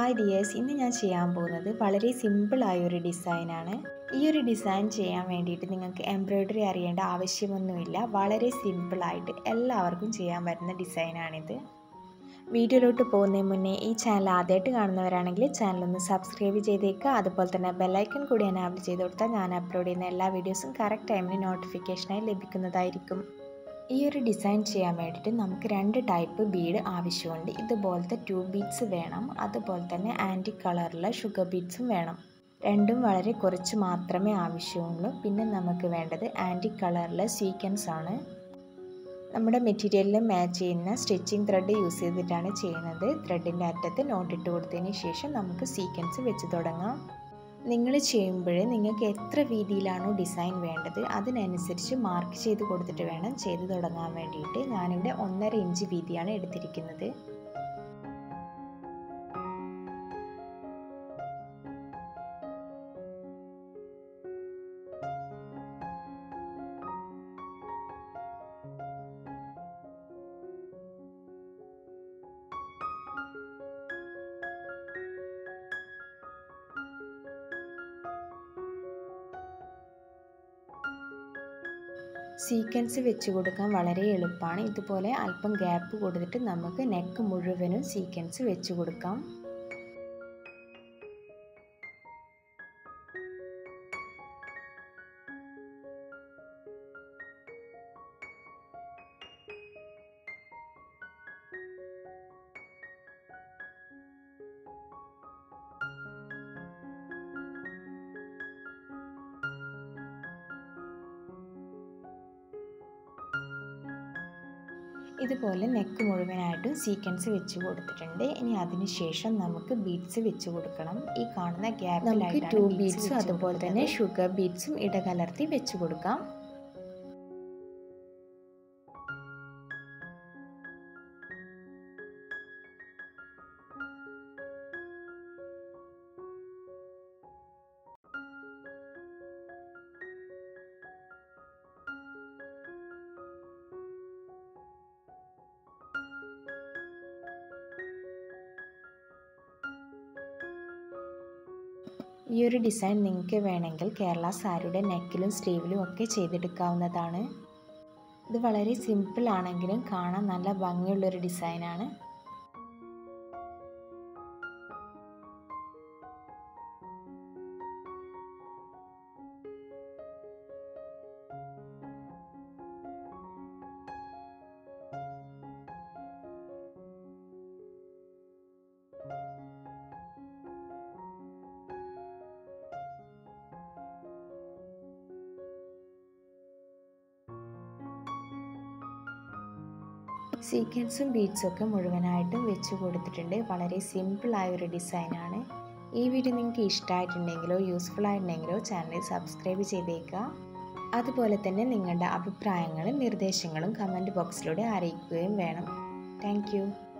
hi dears ഇന്ന് ഞാൻ ചെയ്യാൻ പോകുന്നത് വളരെ സിമ്പിളായ ഒരു ഡിസൈനാണ് ഈ ഒരു ഡിസൈൻ ചെയ്യാൻ വേണ്ടിയിട്ട് നിങ്ങൾക്ക് എംബ്രോയ്ഡറി അറിയേണ്ട ആവശ്യമൊന്നുമില്ല വളരെ സിമ്പിളായിട്ട് എല്ലാവർക്കും ചെയ്യാൻ പറ്റുന്ന ഡിസൈനാണിത് വീഡിയോയിലോട്ട് പോകുന്നതിന് മുന്നേ ഈ ചാനൽ ആദ്യമായിട്ട് കാണുന്നവരാണെങ്കിൽ ചാനലൊന്ന് സബ്സ്ക്രൈബ് ചെയ്തേക്കുക അതുപോലെ തന്നെ ബെല്ലൈക്കൺ കൂടി എനാബിൾ ചെയ്ത് കൊടുത്താൽ ഞാൻ അപ്ലോഡ് ചെയ്യുന്ന എല്ലാ വീഡിയോസും കറക്റ്റ് ടൈമിന് നോട്ടിഫിക്കേഷനായി ലഭിക്കുന്നതായിരിക്കും ഈ ഒരു ഡിസൈൻ ചെയ്യാൻ വേണ്ടിയിട്ട് നമുക്ക് രണ്ട് ടൈപ്പ് ബീഡ് ആവശ്യമുണ്ട് ഇതുപോലത്തെ ടൂ ബീഡ്സ് വേണം അതുപോലെ തന്നെ ആൻറ്റി കളറിലുള്ള ഷുഗർ ബീഡ്സും വേണം രണ്ടും വളരെ കുറച്ച് മാത്രമേ ആവശ്യമുള്ളൂ പിന്നെ നമുക്ക് വേണ്ടത് ആൻറ്റി കളറിലെ സീക്വൻസ് ആണ് നമ്മുടെ മെറ്റീരിയലിൽ മാച്ച് ചെയ്യുന്ന സ്റ്റിച്ചിങ് ത്രെഡ് യൂസ് ചെയ്തിട്ടാണ് ചെയ്യുന്നത് ത്രെഡിൻ്റെ അറ്റത്ത് നോട്ടിട്ട് കൊടുത്തതിന് ശേഷം നമുക്ക് സീക്വൻസ് വെച്ച് തുടങ്ങാം നിങ്ങൾ ചെയ്യുമ്പോൾ നിങ്ങൾക്ക് എത്ര വീതിയിലാണോ ഡിസൈൻ വേണ്ടത് അതിനനുസരിച്ച് മാർക്ക് ചെയ്ത് കൊടുത്തിട്ട് വേണം ചെയ്ത് തുടങ്ങാൻ വേണ്ടിയിട്ട് ഞാനിവിടെ ഒന്നര ഇഞ്ച് വീതിയാണ് എടുത്തിരിക്കുന്നത് സീക്വൻസ് വെച്ച് കൊടുക്കാൻ വളരെ എളുപ്പമാണ് ഇതുപോലെ അല്പം ഗ്യാപ്പ് കൊടുത്തിട്ട് നമുക്ക് നെക്ക് മുഴുവനും സീക്വൻസ് വെച്ച് കൊടുക്കാം ഇതുപോലെ നെക്ക് മുഴുവനായിട്ടും സീക്വൻസ് വെച്ച് കൊടുത്തിട്ടുണ്ട് ഇനി അതിനുശേഷം നമുക്ക് ബീഡ്സ് വെച്ച് കൊടുക്കണം ഈ കാണുന്ന ഗ്യാപ്പിലായിട്ട് ടു ബീഡ്സും അതുപോലെ തന്നെ ഷുഗർ ബീഡ്സും ഇടകലർത്തി വെച്ച് കൊടുക്കാം ഈ ഒരു ഡിസൈൻ നിങ്ങൾക്ക് വേണമെങ്കിൽ കേരള സാരിയുടെ നെക്കിലും സ്ലീവിലും ഒക്കെ ചെയ്തെടുക്കാവുന്നതാണ് ഇത് വളരെ സിമ്പിൾ ആണെങ്കിലും കാണാൻ നല്ല ഭംഗിയുള്ളൊരു ഡിസൈനാണ് സീക്വൻസും ബീഡ്സും ഒക്കെ മുഴുവനായിട്ടും വെച്ച് കൊടുത്തിട്ടുണ്ട് വളരെ സിമ്പിളായ ഒരു ഡിസൈനാണ് ഈ വീഡിയോ നിങ്ങൾക്ക് ഇഷ്ടമായിട്ടുണ്ടെങ്കിലോ യൂസ്ഫുൾ ആയിട്ടുണ്ടെങ്കിലോ ചാനൽ സബ്സ്ക്രൈബ് ചെയ്തേക്കുക അതുപോലെ തന്നെ നിങ്ങളുടെ അഭിപ്രായങ്ങളും നിർദ്ദേശങ്ങളും കമൻറ്റ് ബോക്സിലൂടെ അറിയിക്കുകയും വേണം താങ്ക്